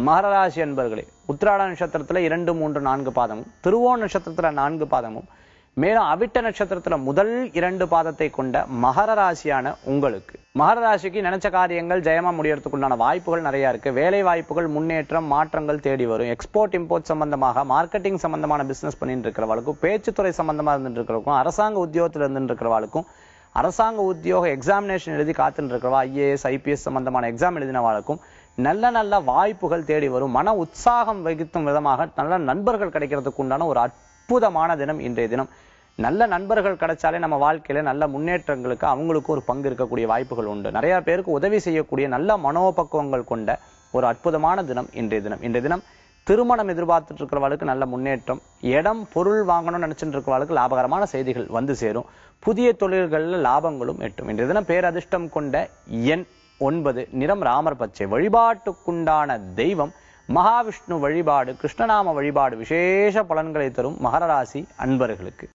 மகர ராசி அன்பர்களே உத்திராட நட்சத்திரத்துல இரண்டு மூன்று நான்கு பாதமும் திருவோண நட்சத்திரத்துல நான்கு பாதமும் மேலும் அவிட்ட நட்சத்திரத்துல முதல் இரண்டு பாதத்தை கொண்ட மகர ராசியான உங்களுக்கு மகர ராசிக்கு நினைச்ச காரியங்கள் ஜெயமா முடியறதுக்கு உண்டான வாய்ப்புகள் நிறைய இருக்கு வேலை வாய்ப்புகள் முன்னேற்றம் மாற்றங்கள் தேடி வரும் எக்ஸ்போர்ட் இம்போர்ட் சம்பந்தமாக மார்க்கெட்டிங் சம்பந்தமான பிசினஸ் பண்ணிட்டு இருக்கிறவளுக்கும் பேச்சுத்துறை சம்பந்தமா இருந்துட்டு இருக்கிறவங்களுக்கும் அரசாங்க உத்தியோகத்துல இருந்துட்டு இருக்கிறவளுக்கும் அரசாங்க உத்தியோக எக்ஸாமினேஷன் எழுதி காத்துட்டு இருக்கிறவா ஐஏஎஸ் ஐபிஎஸ் சம்பந்தமான எக்ஸாம் எழுதினவாளுக்கும் நல்ல நல்ல வாய்ப்புகள் தேடி வரும் மன உற்சாகம் வகிக்கும் விதமாக நல்ல நண்பர்கள் கிடைக்கிறதுக்கு உண்டான ஒரு அற்புதமான தினம் இன்றைய தினம் நல்ல நண்பர்கள் கிடைச்சாலே நம்ம வாழ்க்கையில நல்ல முன்னேற்றங்களுக்கு அவங்களுக்கு ஒரு பங்கு இருக்கக்கூடிய வாய்ப்புகள் உண்டு நிறைய பேருக்கு உதவி செய்யக்கூடிய நல்ல மனோபக்குவங்கள் கொண்ட ஒரு அற்புதமான தினம் இன்றைய தினம் இன்றைய தினம் திருமணம் எதிர்பார்த்துட்டு இருக்கிறவளுக்கு நல்ல முன்னேற்றம் இடம் பொருள் வாங்கணும்னு நினைச்சிட்டு இருக்கிறவளுக்கு லாபகரமான செய்திகள் வந்து சேரும் புதிய தொழில்கள்ல லாபங்களும் எட்டும் இன்றைய தினம் பேரதிர்ஷ்டம் கொண்ட எண் ஒன்பது நிறம் ராமர் பச்சை வழிபாட்டுக்குண்டான தெய்வம் மகாவிஷ்ணு வழிபாடு கிருஷ்ணநாம வழிபாடு விசேஷ பலன்களை தரும் மகர ராசி அன்பர்களுக்கு